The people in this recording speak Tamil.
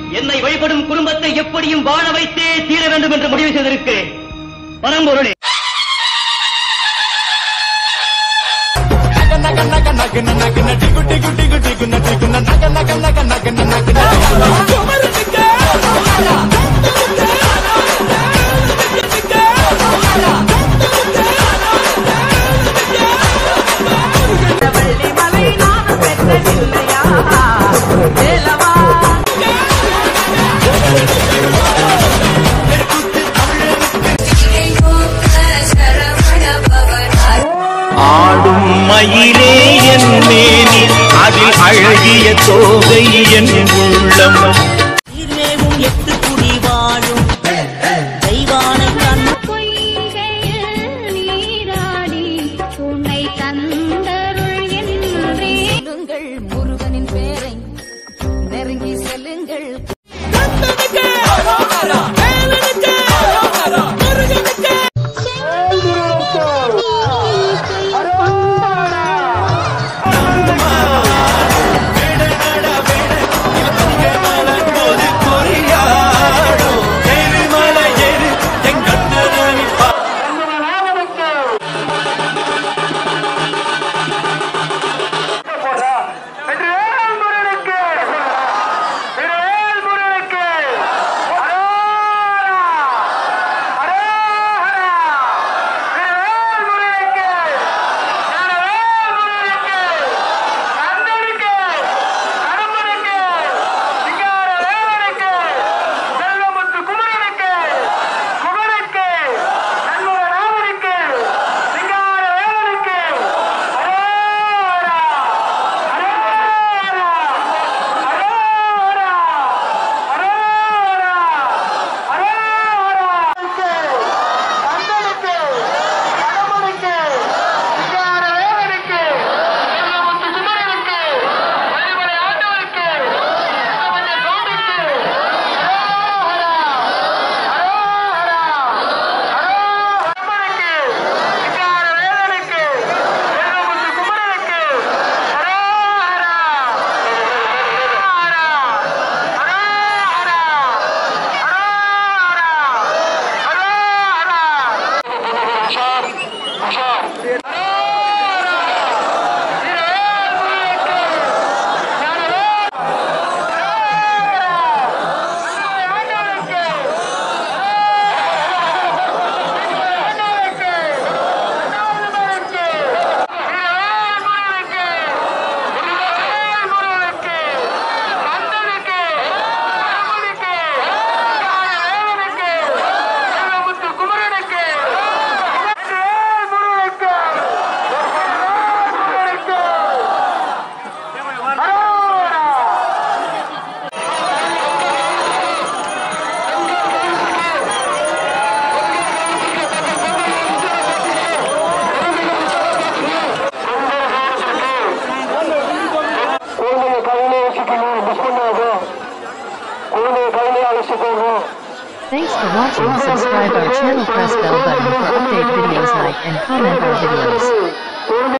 என்னை வழிபடும் குடும்பத்தை எப்படியும் வாழ வைத்தே தீர வேண்டும் என்று முடிவு செய்திருக்கிறேன் பரம்பொருளே வள்ளி மலை நானும் பெற்றதில்லையா வேலவா ஆடும் மயிலே என் மேனி அதில் அழகிய தோகை என் உள்ளம் நீர்மேவும் எட்டு குடி வாழும் தெய்வானை கண் பொய்கையில் நீராடி உன்னை தந்தருள் என்றே செல்லுங்கள் முருகனின் பேரை நெருங்கி செல்லுங்கள் Thanks for watching. Subscribe our channel, press bell button for update videos, like and comment our videos.